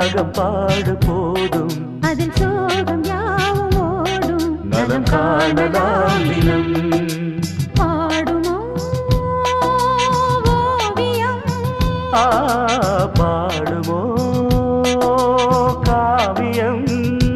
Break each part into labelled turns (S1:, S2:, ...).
S1: ராகம் பாடு போதும்
S2: அதில் சோகம் யாவும் ஓடும்
S1: நலம் காணலாம் தினம்
S2: பாடுமோ ஓவியம்
S1: ஆ பாடுமோ காவியம்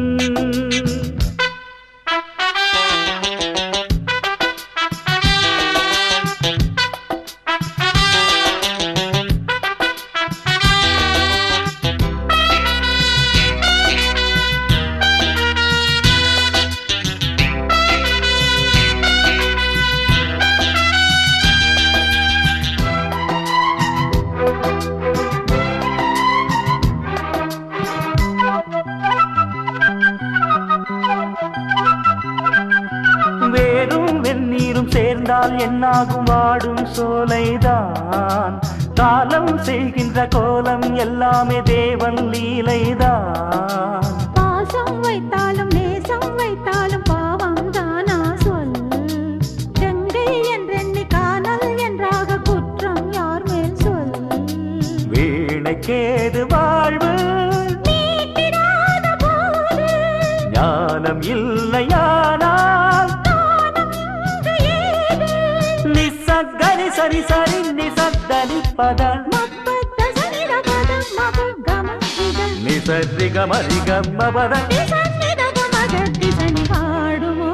S1: வேரும் வெந்நீரும் சேர்ந்தால் என்னாகும் வாடும் சோலைதான் காலம் செய்கின்ற கோலம் எல்லாமே தேவன் லீலைதான்
S2: பாசம் வைத்தாலும் நேசம் வைத்தாலும் பாவம் தானா சொல் கங்கை என்றெண்ணி காணல் என்றாக குற்றம் யார் மேல் சொல்
S1: வீணைக்கேது வாழ்வு
S2: மீட்டிடாத போது
S1: ஞானம் இல்லையானால்
S2: தானம் இங்கு ஏது
S1: நிசக்கரி சரி சரி நிசத்தனி பத
S2: மப்பத்த சனித பதம் மப கம இத
S1: நிசரி கமரி கம்ம பத
S2: நிசன்னித கமக திசனி பாடுமோ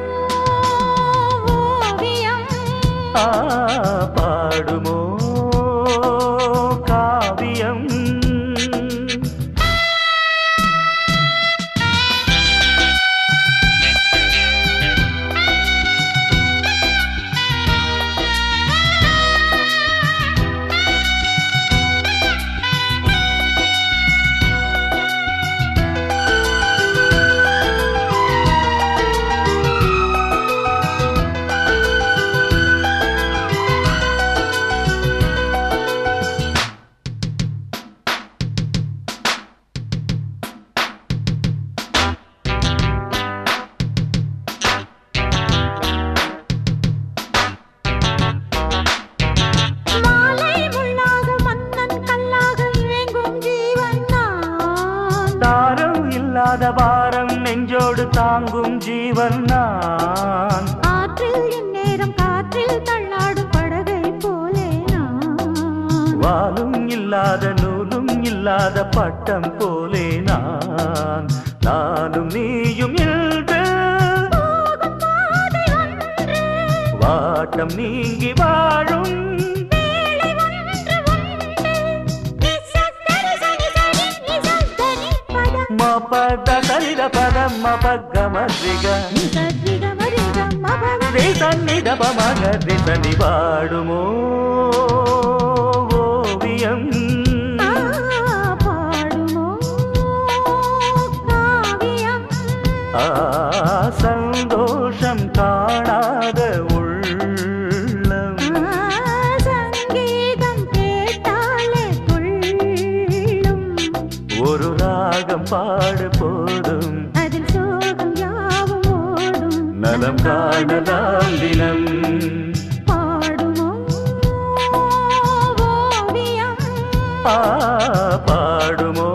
S2: ஓவியம்
S1: ஆ பாடுமோ காவியம்
S2: மாலை முள்ளாக மன்னன் கல்லாக இயங்கும் ஜீவன் நான்
S1: தாரம் இல்லாத பாரம் நெஞ்சோடு தாங்கும் ஜீவன் நான்
S2: ஆற்றில் இந்நேரம் காற்றில் தள்ளாடும் படகை போலே நான்
S1: வாலும் இல்லாத நூலும் இல்லாத பட்டம் போலே நான் நானும் நீயும் இன்று
S2: போகும் பாதை ஒன்று
S1: வாட்டம் நீங்கி வாழும்
S2: வேளை ஒன்று உண்டு நிசத்தரி சனி சனி நிசத்தனி பதம்
S1: மபத சரித பதம் மபகமரிக
S2: நிசத்ரிக மரிக மபக
S1: சன்னித பமக திசனி பாடுமோ ஓவியம்
S2: ஆ பாடுமோ காவியம்
S1: ஆ சந்தோஷம் காணாத உள்ளம்
S2: சங்கீதம் கேட்டாலே துள்ளும்
S1: ஒரு ராகம் பாடு போதும்
S2: அதில் சோகம் யாவும் ஓடும்
S1: நலம் காணலாம் தினம்
S2: பாடுமோ ஓவியம்
S1: ஆ பாடுமோ